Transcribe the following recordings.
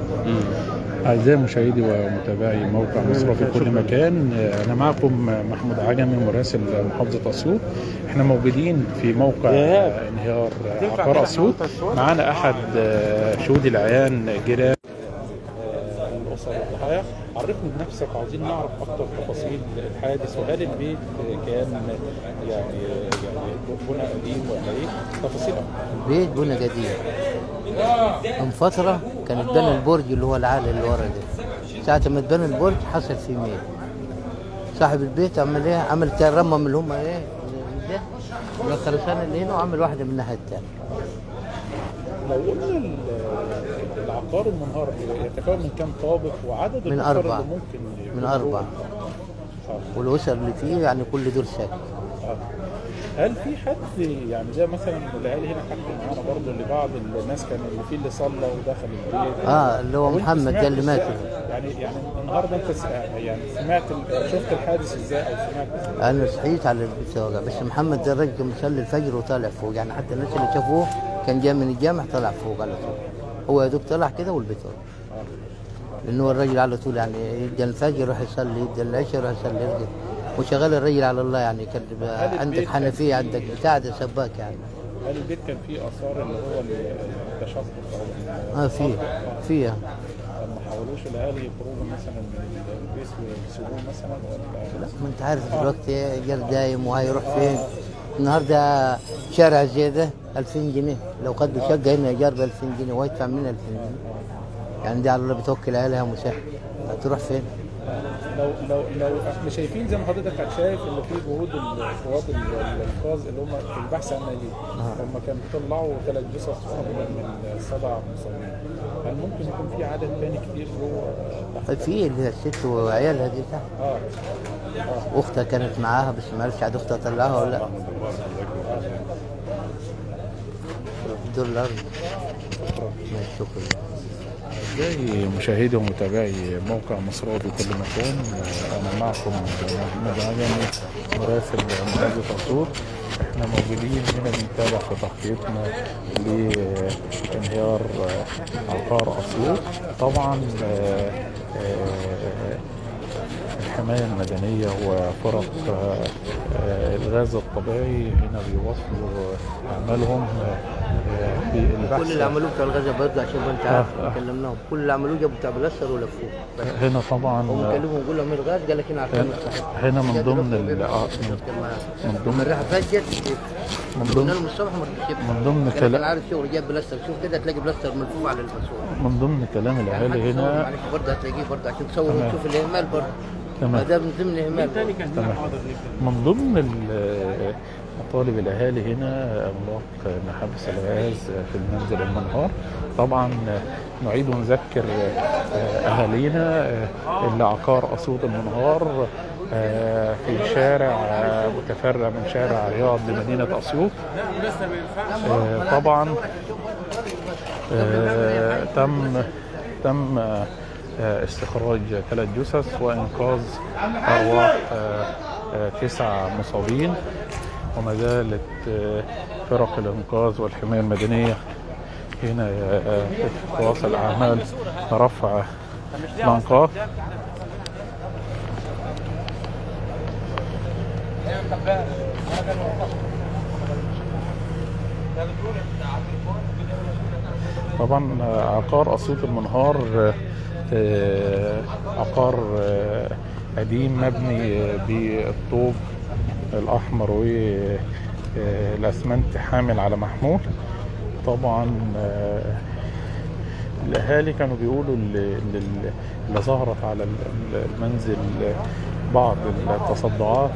أعزائي مشاهدي ومتابعي موقع مصر في كل مكان أنا معكم محمود عجمي مراسل محافظة أسيوط احنا موجودين في موقع انهيار عقار أسيوط معانا أحد شهود العيان جيران الأسر الضحايا عرفني بنفسك عاوزين نعرف أكتر تفاصيل الحادث وهل البيت كان يعني يعني بنى قديم ولا إيه تفاصيل أكتر بيت بنى جديد من فترة كان اتبنى البرج اللي هو العالي اللي ورا ده ساعة ما اتبنى البرج حصل فيه ميل صاحب البيت عمل ايه؟ عمل ترمم اللي هم ايه؟ ده الخرسانة اللي هنا وعمل واحدة من الناحية التانية لو قلنا ال- العقار المنهار يتكون من كام طابق وعدد من الأسر أربعة. اللي ممكن من يكون أربعة آه. والأسر اللي فيه يعني كل دور ساكن آه. هل في حد يعني زي مثلا العيال هنا حد معانا برضه اللي بعض الناس كان اللي فيه اللي صلى ودخل البيت اه اللي هو وأنت محمد سمعت ده اللي مات إزاي؟ يعني يعني النهارده انت س- يعني سمعت ال- شفت الحادث ازاي او سمعت ازاي؟ انا صحيت على البيت وجع بس محمد ده الراجل كان مصلي الفجر وطالع فوق يعني حتى الناس اللي شافوه كان جاي من الجامع طلع فوق على طول هو يا دوب طلع كده والبيت وجع لان هو الراجل على طول يعني يبدا الفجر يروح يصلي يبدا العشاء يروح يصلي يرجع وشغال الراجل على الله يعني كان بيبقى هل عندك البيت- حنفيه عندك بتاع ده سباك يعني هل البيت كان فيه اثار اللي هو ال- التشقق او ال- اه فيه فيه ما حاولوش الاهالي يخرجوا مثلا من البيت ويسيبوه مثلا ولا ما انت عارف دلوقتي جار دايم وهيروح فين النهارده شارع زي ده 2000 جنيه لو خدوا شقه هنا ايجار ب 2000 جنيه ويدفع منها 2000 جنيه يعني دي على الله بتوكل عليها مسهل هتروح فين؟ لو لو لو احنا شايفين زي ما حضرتك شايف اللي في جهود القوات ال- الانقاذ اللي هم في البحث عن نجيب هم كانوا بيطلعوا ثلاث جثث فاضله من سبع مصابين هل ممكن يكون في عدد ثاني كتير جوه تحت؟ في اللي هي الست وعيالها دي تحت اه اختها كانت معاها بس ما عرفش عاد اختها طلعها ولا لا في الدور الارضي ماشي، شكرا أعزائي مشاهدي ومتابعي موقع مصراوي في كل مكان أنا معكم محمد عجمي مراسل محافظة أسيوط احنا موجودين هنا بنتابع في تغطيتنا لانهيار عقار أسيوط طبعا آه، آه، الحماية المدنية وفرق آه، آه، الغاز الطبيعي هنا بيواصلوا أعمالهم آه، في البحث كل اللي عملوه بتاع الغزه برضه عشان ما انت عارف آه، آه. كلمناهم كل اللي عملوه جابوا بتاع بلاستر ولفوه بس هنا طبعا هم كلمهم يقول لهم الغاز قال لك هنا على الكاميرا صحيح هنا من ضمن ال- آه، من ضمن- لما الريحه فجت من قلنا ضمن لهم الصبح ما رضيش يفتح. من ضمن كان كلا- كان عارف شغل جاب بلاستر شوف كده تلاقي بلاستر ملفوف على الماسوره من ضمن كلام يعني الاهالي حد يصور هنا معلش برضه هتلاقيه برضه عشان تصور تمام. وتشوف الاهمال برضه تمام. فده من ضمن الاهمال من ضمن ال- مطالب الاهالي هنا اغلاق محابس الغاز في المنزل المنهار طبعا نعيد ونذكر اهالينا اللي عقار اسيوط المنهار في شارع متفرع من شارع رياض لمدينه اسيوط آه، طبعا آه، تم تم آه، استخراج ثلاث جثث وانقاذ ارواح آه، آه، تسع مصابين وما زالت آه، فرق الانقاذ والحمايه المدنيه هنا آه، تواصل اعمال رفع الانقاذ طبعا عقار اسيوط المنهار آه، عقار آه، قديم مبني بالطوب الاحمر والاسمنت حامل على محمول طبعا آه، الاهالي كانوا بيقولوا اللي, اللي اللي ظهرت على ال- المنزل بعض التصدعات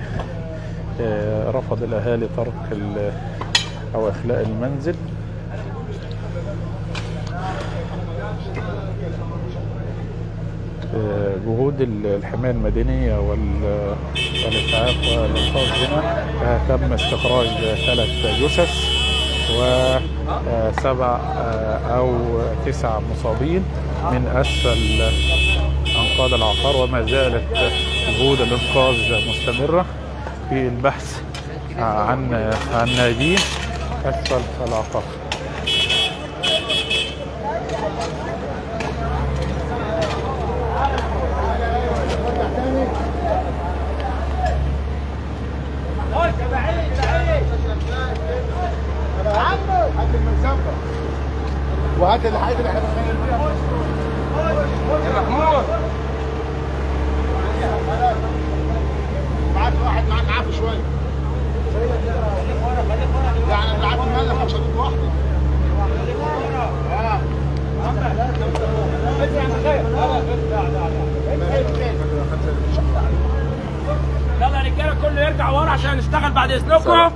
ورفض الاهالي ترك ال- او اخلاء المنزل آه، جهود ال- الحماية المدنية وال- والإسعاف والإنقاذ هنا آه، تم استخراج ثلاث جثث وسبع أو تسع مصابين من أسفل أنقاض العقار وما زالت جهود الإنقاذ مستمرة في البحث عن عن ناجين أسفل العقار هات الحاجات اللي احنا محمود معاك واحد معاك عافي شويه يعني بالعافيه مالك مش هتدي واحده اه يلا يا رجاله كله يرجع ورا عشان نشتغل بعد اذنكم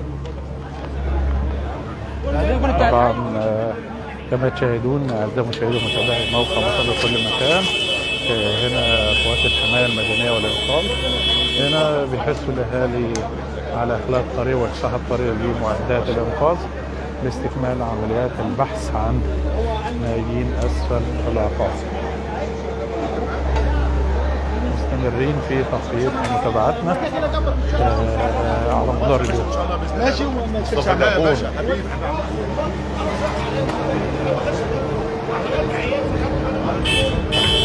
طبعا آه، كما تشاهدون اعزائي المشاهدين ومتابعي موقع مصر في كل مكان آه، هنا قوات الحمايه المدنيه والانقاذ هنا بيحثوا الاهالي على اخلاء الطريق واصلاح الطريق بمعدات الانقاذ لاستكمال عمليات البحث عن ناجين اسفل العقار مستمرين في تقييد متابعتنا آه، على مدار اليوم ماشي وما تشيلش عليا يا باشا حبيبي آه،